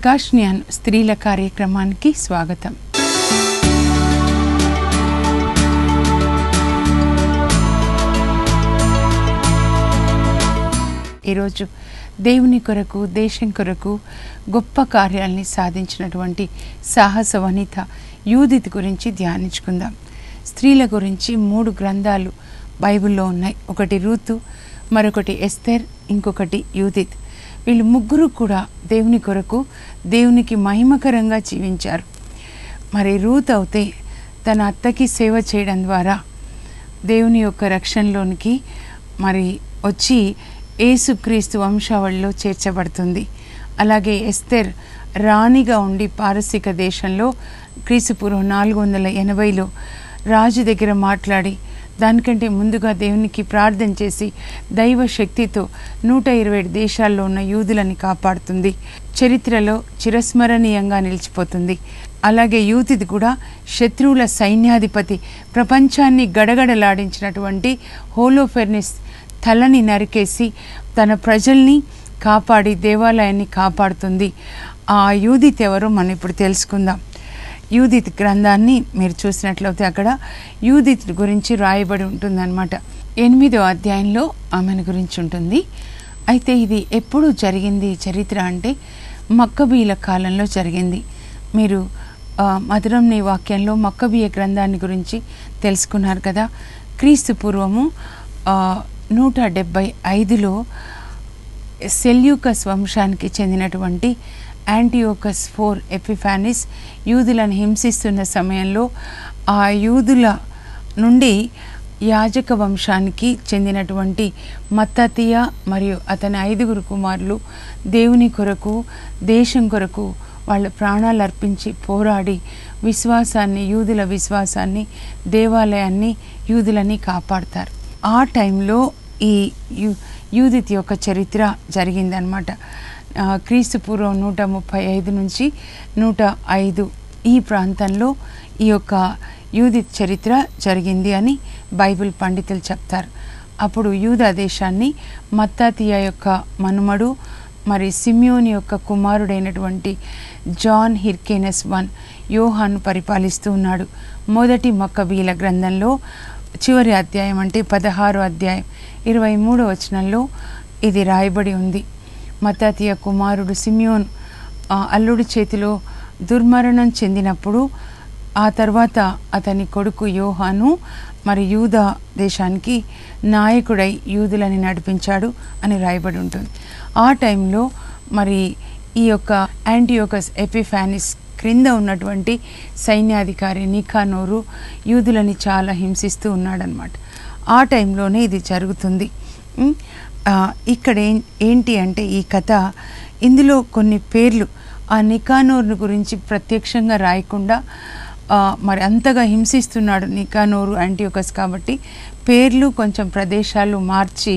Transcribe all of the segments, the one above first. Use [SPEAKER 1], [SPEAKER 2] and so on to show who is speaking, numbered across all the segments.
[SPEAKER 1] కాష్నియాన్ స్త్రీల కార్యక్రమానికి స్వాగతం ఈరోజు దేవుని కొరకు దేశం కొరకు గొప్ప కార్యాల్ని సాధించినటువంటి సాహస వనిత యూదిత్ గురించి ధ్యానించుకుందాం స్త్రీల గురించి మూడు గ్రంథాలు బైబిల్లో ఉన్నాయి ఒకటి రూతు మరొకటి ఎస్తెర్ ఇంకొకటి యూదిత్ వీళ్ళు ముగ్గురు కూడా దేవుని కొరకు దేవునికి మహిమకరంగా జీవించారు మరి రూత్ అయితే తన అత్తకి సేవ చేయడం ద్వారా దేవుని యొక్క రక్షణలోనికి మరి వచ్చి ఏసుక్రీస్తు వంశావళిలో చేర్చబడుతుంది అలాగే ఎస్తెర్ రాణిగా ఉండి పారసిక దేశంలో క్రీస్తుపూర్వం నాలుగు వందల ఎనభైలో రాజు దగ్గర మాట్లాడి దానికంటే ముందుగా దేవునికి ప్రార్థన చేసి దైవ శక్తితో నూట ఇరవై దేశాల్లో ఉన్న యూదులని కాపాడుతుంది చరిత్రలో చిరస్మరణీయంగా నిలిచిపోతుంది అలాగే యూతిది కూడా శత్రువుల సైన్యాధిపతి ప్రపంచాన్ని గడగడలాడించినటువంటి హోలోఫెర్నిస్ తలని నరికేసి తన ప్రజల్ని కాపాడి దేవాలయాన్ని కాపాడుతుంది ఆ యూదిత్ ఎవరో మనం ఇప్పుడు తెలుసుకుందాం యూదిత్ గ్రంథాన్ని మీరు చూసినట్లయితే అక్కడ యూదిత్ గురించి రాయబడి ఉంటుందన్నమాట ఎనిమిదో అధ్యాయంలో ఆమెను గురించి ఉంటుంది అయితే ఇది ఎప్పుడు జరిగింది ఈ చరిత్ర అంటే మక్కబీల కాలంలో జరిగింది మీరు ఆ, మధురం నీ వాక్యంలో మక్కబీయ గ్రంథాన్ని గురించి తెలుసుకున్నారు కదా క్రీస్తు పూర్వము ఆ, నూట డెబ్భై ఐదులో సెల్యూకస్ వంశానికి చెందినటువంటి యాంటీయోకస్ ఫోర్ ఎపిఫానిస్ యూదులను హింసిస్తున్న సమయంలో ఆ యూదుల నుండి యాజక వంశానికి చెందినటువంటి మత్తతియ మరియు అతని ఐదుగురు కుమారులు దేవుని కొరకు దేశం కొరకు వాళ్ళ ప్రాణాలు అర్పించి పోరాడి విశ్వాసాన్ని యూదుల విశ్వాసాన్ని దేవాలయాన్ని యూదులని కాపాడతారు ఆ టైంలో ఈ యూ యూదిత్ యొక్క చరిత్ర జరిగిందనమాట ఆ, క్రీస్తు పూర్వం నూట ముప్పై ఐదు నుంచి నూట ఐదు ఈ ప్రాంతంలో ఈ యొక్క యూదిత్ చరిత్ర జరిగింది అని బైబిల్ పండితులు చెప్తారు అప్పుడు యూదా దేశాన్ని మత్తాతియా యొక్క మనుమడు మరి సిమ్యోని యొక్క కుమారుడైనటువంటి జాన్ హిర్కేనస్ వన్ యోహాను పరిపాలిస్తూ ఉన్నాడు మొదటి మక్కబీల గ్రంథంలో చివరి అధ్యాయం అంటే పదహారో అధ్యాయం ఇరవై మూడో వచనంలో ఇది రాయబడి ఉంది మతాతియ కుమారుడు సిమియోన్ ఆ అల్లుడి చేతిలో దుర్మరణం చెందినప్పుడు ఆ తర్వాత అతని కొడుకు యోహాను మరి యూదా దేశానికి నాయకుడై యూదులని నడిపించాడు అని రాయబడి ఉంటుంది ఆ టైంలో మరి ఈ యొక్క యాంటీయోకస్ ఎపిఫానిస్ క్రింద ఉన్నటువంటి సైన్యాధికారి నికానోరు యూదులని చాలా హింసిస్తూ ఉన్నాడనమాట ఆ టైంలోనే ఇది జరుగుతుంది ఉమ్, ఆ, ఇక్కడ ఏం ఏంటి అంటే ఈ కథ ఇందులో కొన్ని పేర్లు ఆ నికానోర్ను గురించి ప్రత్యక్షంగా రాయకుండా ఆ, మరి అంతగా హింసిస్తున్నాడు నికానోరు యాంటీయోకస్ కాబట్టి పేర్లు కొంచెం ప్రదేశాలు మార్చి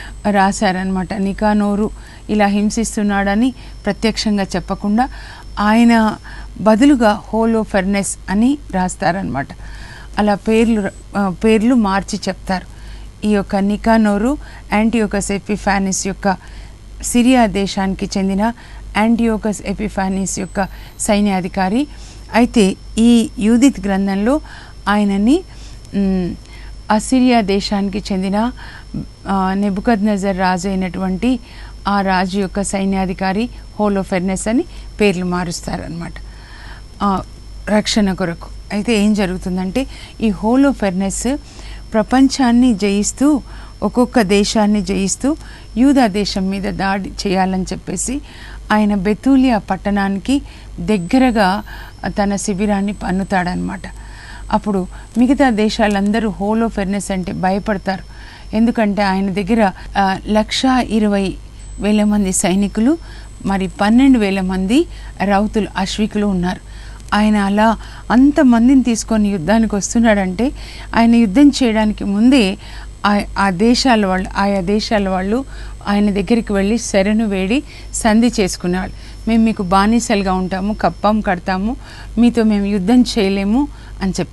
[SPEAKER 1] రాశారనమాట నికానోరు ఇలా హింసిస్తున్నాడని ప్రత్యక్షంగా చెప్పకుండా ఆయన బదులుగా హోలో ఫెర్నెస్ అని రాస్తారనమాట అలా పేర్లు ఆ, పేర్లు మార్చి చెప్తారు ఈ యొక్క నికానోరు యాంటీయోకస్ ఎపిఫానిస్ యొక్క సిరియా దేశానికి చెందిన యాంటీయోకస్ ఎపిఫానిస్ యొక్క సైన్యాధికారి అయితే ఈ యూదిత్ గ్రంథంలో ఆయనని మ్, అసిరియా దేశానికి చెందిన నెబుకద్ నజర్ రాజు అయినటువంటి ఆ రాజు యొక్క సైన్యాధికారి హోలో ఫెర్నెస్ అని పేర్లు మారుస్తారనమాట ఆ, రక్షణ కొరకు అయితే ఏం జరుగుతుందంటే ఈ హోలో ఫెర్నెస్ ప్రపంచాన్ని జయిస్తూ ఒక్కొక్క దేశాన్ని జయిస్తూ యూదా దేశం మీద దాడి చేయాలని చెప్పేసి ఆయన బెతూలియా పట్టణానికి దగ్గరగా తన శిబిరాన్ని పన్నుతాడనమాట అప్పుడు మిగతా దేశాలందరూ హోలో ఫెర్నెస్ అంటే భయపడతారు ఎందుకంటే ఆయన దగ్గర ఆ, లక్షా ఇరవై వేల మంది సైనికులు మరి పన్నెండు వేల మంది రౌతులు అశ్వికులు ఉన్నారు ఆయన అలా అంతమందిని తీసుకొని యుద్ధానికి వస్తున్నాడంటే ఆయన యుద్ధం చేయడానికి ముందే ఆ- ఆ దేశాల వాళ్ళు ఆయా దేశాల వాళ్ళు ఆయన దగ్గరికి వెళ్ళి శరణు వేడి సంధి చేసుకునేవాళ్ళు మేము మీకు బానిసలుగా ఉంటాము కప్పం కడతాము మీతో మేము యుద్ధం చేయలేము అని చెప్పి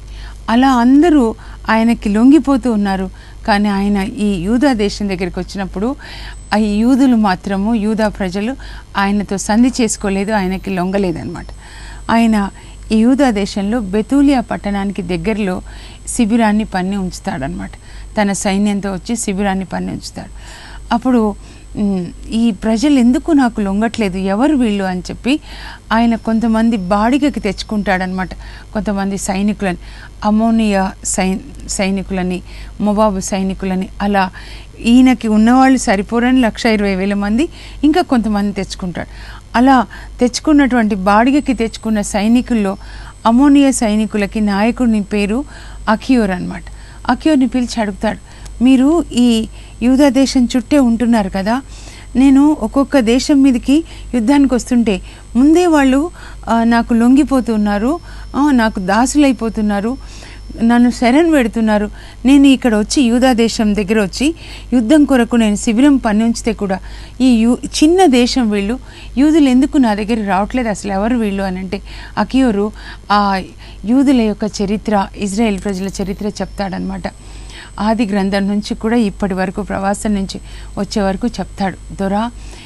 [SPEAKER 1] అలా అందరూ ఆయనకి లొంగిపోతూ ఉన్నారు కానీ ఆయన ఈ యూదా దేశం దగ్గరికి వచ్చినప్పుడు ఆ యూదులు మాత్రము యూదా ప్రజలు ఆయనతో సంధి చేసుకోలేదు ఆయనకి లొంగలేదన్నమాట ఆయన ఈ యూదా దేశంలో బెతూలియా పట్టణానికి దగ్గరలో శిబిరాన్ని పన్ని ఉంచుతాడనమాట తన సైన్యంతో వచ్చి శిబిరాన్ని పన్ని ఉంచుతాడు అప్పుడు మ్, ఈ ప్రజలు ఎందుకు నాకు లొంగట్లేదు ఎవరు వీళ్ళు అని చెప్పి ఆయన కొంతమంది బాడిగకి తెచ్చుకుంటాడనమాట కొంతమంది సైనికులని అమోనియా సై సైనికులని మొబాబు సైనికులని అలా ఈయనకి ఉన్నవాళ్ళు సరిపోరని లక్ష ఇరవై వేల మంది ఇంకా కొంతమంది తెచ్చుకుంటాడు అలా తెచ్చుకున్నటువంటి బాడిగకి తెచ్చుకున్న సైనికుల్లో అమోనియా సైనికులకి నాయకుడిని పేరు అఖియోర్ అన్నమాట అఖియోర్ని పిలిచి అడుగుతాడు మీరు ఈ యూదా దేశం చుట్టే ఉంటున్నారు కదా నేను ఒక్కొక్క దేశం మీదకి యుద్ధానికి వస్తుంటే ముందే వాళ్ళు ఆ, నాకు లొంగిపోతున్నారు ఆ, నాకు దాసులైపోతున్నారు నన్ను శరణ్ పెడుతున్నారు నేను ఇక్కడ వచ్చి యూదా దేశం దగ్గర వచ్చి యుద్ధం కొరకు నేను శిబిరం పని ఉంచితే కూడా ఈ యూ చిన్న దేశం వీళ్ళు యూదులు ఎందుకు నా దగ్గర రావట్లేదు అసలు ఎవరు వీళ్ళు అని అంటే అకియోరు ఆ యూదుల యొక్క చరిత్ర ఇజ్రాయెల్ ప్రజల చరిత్ర చెప్తాడనమాట ఆది గ్రంథం నుంచి కూడా ఇప్పటి వరకు ప్రవాసం నుంచి వచ్చే వరకు చెప్తాడు దొరా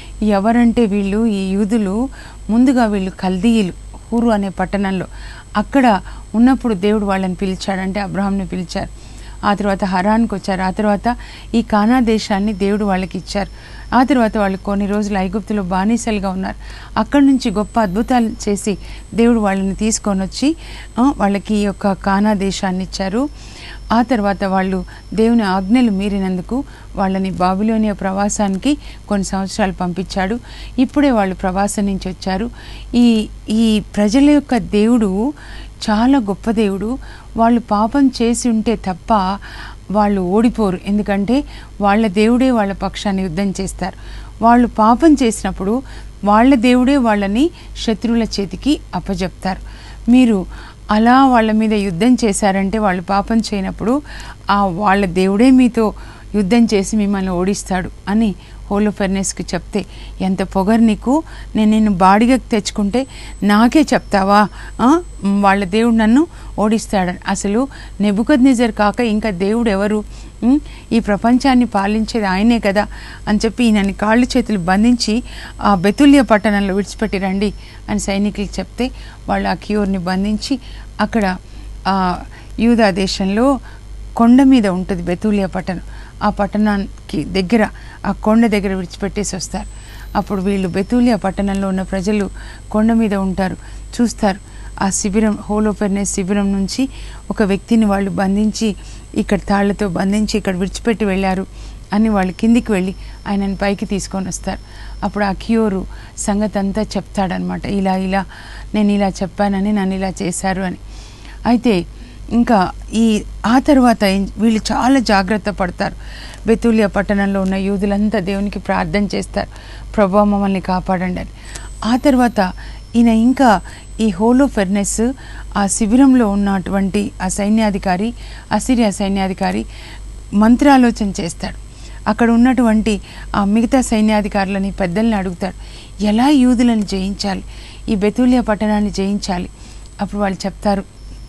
[SPEAKER 1] ఎవరంటే వీళ్ళు ఈ యూదులు ముందుగా వీళ్ళు కల్దీయులు హూరు అనే పట్టణంలో అక్కడ ఉన్నప్పుడు దేవుడు వాళ్ళని పిలిచాడంటే అబ్రహాంని పిలిచారు ఆ తర్వాత హరాన్కి వచ్చారు ఆ తర్వాత ఈ కానా దేశాన్ని దేవుడు వాళ్ళకి ఇచ్చారు ఆ తర్వాత వాళ్ళు కొన్ని రోజులు ఐగుప్తులో బానిసలుగా ఉన్నారు అక్కడి నుంచి గొప్ప అద్భుతాలు చేసి దేవుడు వాళ్ళని తీసుకొని వచ్చి ఆ, వాళ్ళకి ఈ యొక్క కానా దేశాన్ని ఇచ్చారు ఆ తర్వాత వాళ్ళు దేవుని ఆజ్ఞలు మీరినందుకు వాళ్ళని బాబిలోనియా ప్రవాసానికి కొన్ని సంవత్సరాలు పంపించాడు ఇప్పుడే వాళ్ళు ప్రవాసం నుంచి వచ్చారు ఈ ఈ ప్రజల యొక్క దేవుడు చాలా గొప్ప దేవుడు వాళ్ళు పాపం చేసి ఉంటే తప్ప వాళ్ళు ఓడిపోరు ఎందుకంటే వాళ్ళ దేవుడే వాళ్ళ పక్షాన్ని యుద్ధం చేస్తారు వాళ్ళు పాపం చేసినప్పుడు వాళ్ళ దేవుడే వాళ్ళని శత్రువుల చేతికి అప్పజెప్తారు మీరు అలా వాళ్ళ మీద యుద్ధం చేశారంటే వాళ్ళు పాపం చేయనప్పుడు ఆ వాళ్ళ దేవుడే మీతో యుద్ధం చేసి మిమ్మల్ని ఓడిస్తాడు అని హోలో ఫెర్నెస్కి చెప్తే ఎంత పొగరు నీకు నేను నిన్ను బాడిగకి తెచ్చుకుంటే నాకే చెప్తావా ఆ? వాళ్ళ దేవుడు నన్ను ఓడిస్తాడని అసలు నెబుకద్ నిజర్ కాక ఇంకా దేవుడు ఎవరు ఉం? ఈ ప్రపంచాన్ని పాలించేది ఆయనే కదా అని చెప్పి ఈయనని కాళ్ళు చేతులు బంధించి ఆ బెతుల్య పట్టణంలో విడిచిపెట్టి రండి అని సైనికులకు చెప్తే వాళ్ళు ఆ క్యూర్ని బంధించి అక్కడ ఆ, యూదా దేశంలో కొండ మీద ఉంటుంది బెతులియా పట్టణం ఆ పట్టణానికి దగ్గర ఆ కొండ దగ్గర విడిచిపెట్టేసి వస్తారు అప్పుడు వీళ్ళు బెతులియా పట్టణంలో ఉన్న ప్రజలు కొండ మీద ఉంటారు చూస్తారు ఆ శిబిరం హోలోపెర్నే శిబిరం నుంచి ఒక వ్యక్తిని వాళ్ళు బంధించి ఇక్కడ తాళ్లతో బంధించి ఇక్కడ విడిచిపెట్టి వెళ్ళారు అని వాళ్ళు కిందికి వెళ్ళి ఆయనని పైకి తీసుకొని వస్తారు అప్పుడు ఆ కియోరు సంగతి అంతా చెప్తాడనమాట ఇలా ఇలా నేను ఇలా చెప్పానని నన్ను ఇలా చేశారు అని అయితే ఇంకా ఈ ఆ తర్వాత ఏం- వీళ్ళు చాలా జాగ్రత్త పడతారు బెతులియా పట్టణంలో ఉన్న యూదులంతా దేవునికి ప్రార్థన చేస్తారు ప్రభా మమ్మల్ని కాపాడండి అని ఆ తర్వాత ఈయన ఇంకా ఈ హోలో ఫెర్నెస్ ఆ శిబిరంలో ఉన్నటువంటి ఆ సైన్యాధికారి అసిరియా సైన్యాధికారి మంత్రాలోచన చేస్తాడు అక్కడ ఉన్నటువంటి ఆ మిగతా సైన్యాధికారులని పెద్దల్ని అడుగుతాడు ఎలా యూదులను జయించాలి ఈ బెతులియా పట్టణాన్ని జయించాలి అప్పుడు వాళ్ళు చెప్తారు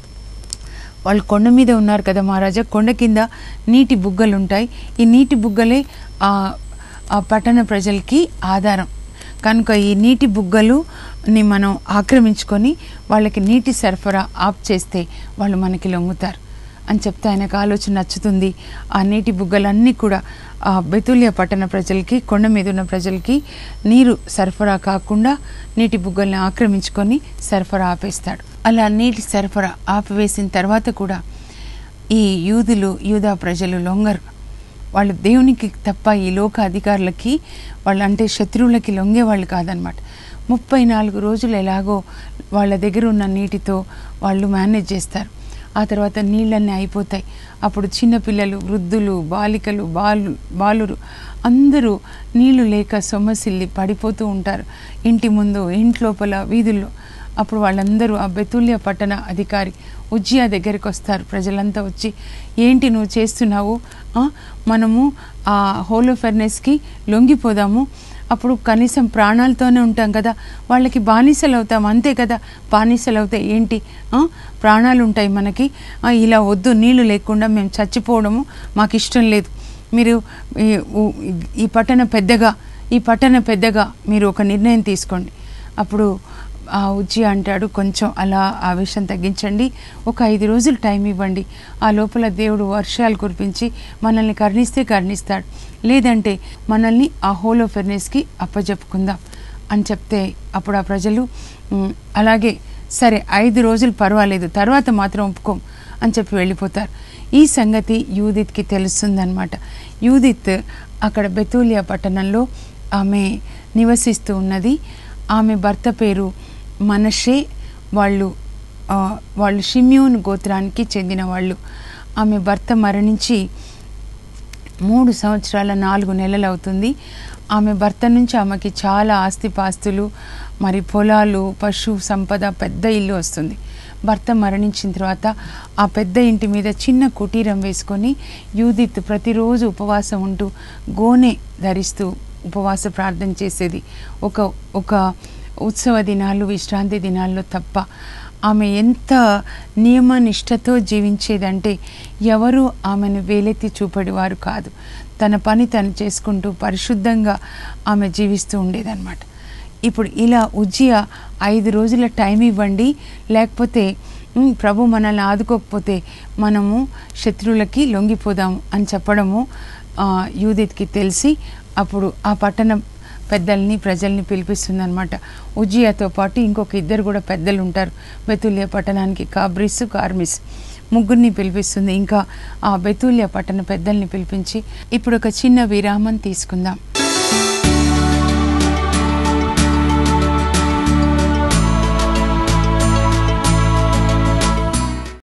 [SPEAKER 1] వాళ్ళు కొండ మీద ఉన్నారు కదా మహారాజా కొండ కింద నీటి బుగ్గలు ఉంటాయి ఈ నీటి బుగ్గలే ఆ ఆ పట్టణ ప్రజలకి ఆధారం కనుక ఈ నీటి బుగ్గలుని మనం ఆక్రమించుకొని వాళ్ళకి నీటి సరఫరా ఆఫ్ చేస్తే వాళ్ళు మనకి లొంగుతారు అని చెప్తే ఆయనకు ఆలోచన నచ్చుతుంది ఆ నీటి బుగ్గలన్నీ కూడా ఆ బెతులియా పట్టణ ప్రజలకి కొండ మీద ఉన్న ప్రజలకి నీరు సరఫరా కాకుండా నీటి బుగ్గల్ని ఆక్రమించుకొని సరఫరా ఆపేస్తాడు అలా నీటి సరఫరా ఆపివేసిన తర్వాత కూడా ఈ యూదులు యూదా ప్రజలు లొంగరు వాళ్ళు దేవునికి తప్ప ఈ లోక అధికారులకి వాళ్ళు అంటే శత్రువులకి లొంగేవాళ్ళు కాదనమాట ముప్పై నాలుగు రోజులు ఎలాగో వాళ్ళ దగ్గర ఉన్న నీటితో వాళ్ళు మేనేజ్ చేస్తారు ఆ తర్వాత నీళ్ళన్నీ అయిపోతాయి అప్పుడు చిన్నపిల్లలు వృద్ధులు బాలికలు బాలు బాలురు అందరూ నీళ్లు లేక సొమ్మసిల్లి పడిపోతూ ఉంటారు ఇంటి ముందు ఇంట్లోపల వీధుల్లో అప్పుడు వాళ్ళందరూ ఆ బెతుల్య పట్టణ అధికారి ఉజ్జియా దగ్గరికి వస్తారు ప్రజలంతా వచ్చి ఏంటి నువ్వు చేస్తున్నావు ఆ, మనము ఆ హోలో ఫెర్నెస్కి లొంగిపోదాము అప్పుడు కనీసం ప్రాణాలతోనే ఉంటాం కదా వాళ్ళకి బానిసలు అవుతాం అంతే కదా బానిసలు అవుతాయి ఏంటి ఆ? ప్రాణాలు ఉంటాయి మనకి ఆ, ఇలా వద్దు నీళ్లు లేకుండా మేము చచ్చిపోవడము మాకు ఇష్టం లేదు మీరు ఈ ఉ- ఈ పట్టణ పెద్దగా ఈ పట్టణ పెద్దగా మీరు ఒక నిర్ణయం తీసుకోండి అప్పుడు ఆ ఉజ్జి అంటాడు కొంచెం అలా ఆవేశం తగ్గించండి ఒక ఐదు రోజులు టైం ఇవ్వండి ఆ లోపల దేవుడు వర్షాలు కురిపించి మనల్ని కరుణిస్తే కరుణిస్తాడు లేదంటే మనల్ని ఆ హోల్ ఆఫ్ ఫెర్నెస్కి అప్పజెప్పుకుందాం అని చెప్తే అప్పుడు ఆ ప్రజలు "ఉమ్, అలాగే సరే ఐదు రోజులు పర్వాలేదు తర్వాత మాత్రం ఒప్పుకోం అని చెప్పి వెళ్ళిపోతారు ఈ సంగతి యూదిత్కి తెలుస్తుందన్నమాట యూదిత్ అక్కడ బెతూలియా పట్టణంలో ఆమె నివసిస్తూ ఉన్నది ఆమె భర్త పేరు మనషే వాళ్ళు ఆ, వాళ్ళు షిమ్యూన్ గోత్రానికి చెందిన వాళ్ళు ఆమె భర్త మరణించి మూడు సంవత్సరాల నాలుగు నెలలు అవుతుంది ఆమె భర్త నుంచి ఆమెకి చాలా ఆస్తిపాస్తులు మరి పొలాలు పశు సంపద పెద్ద ఇల్లు వస్తుంది భర్త మరణించిన తర్వాత ఆ పెద్ద ఇంటి మీద చిన్న కుటీరం వేసుకొని యూదిత్ ప్రతిరోజు ఉపవాసం ఉంటూ గోనె ధరిస్తూ ఉపవాస ప్రార్థన చేసేది ఒక ఒక ఉత్సవ దినాలు విశ్రాంతి దినాల్లో తప్ప ఆమె ఎంత నియమ నిష్టతో జీవించేదంటే ఎవరు ఆమెను వేలెత్తి చూపడేవారు కాదు తన పని తను చేసుకుంటూ పరిశుద్ధంగా ఆమె జీవిస్తూ ఉండేదన్నమాట ఇప్పుడు ఇలా ఉజ్జియా ఐదు రోజుల టైం ఇవ్వండి లేకపోతే "ఉమ్, ప్రభు మనల్ని ఆదుకోకపోతే మనము శత్రువులకి లొంగిపోదాము అని చెప్పడము ఆ, యూదిత్కి తెలిసి అప్పుడు ఆ పట్టణ పెద్దల్ని ప్రజల్ని పిలిపిస్తుందన్నమాట ఉజ్జియాతో పాటు ఇంకొక ఇద్దరు కూడా పెద్దలు ఉంటారు బెతుల్య పట్టణానికి కాబరిస్ కార్మిస్ ముగ్గురిని పిలిపిస్తుంది ఇంకా ఆ బెతుల్య పట్టణ పెద్దల్ని పిలిపించి ఇప్పుడు ఒక చిన్న విరామం తీసుకుందాం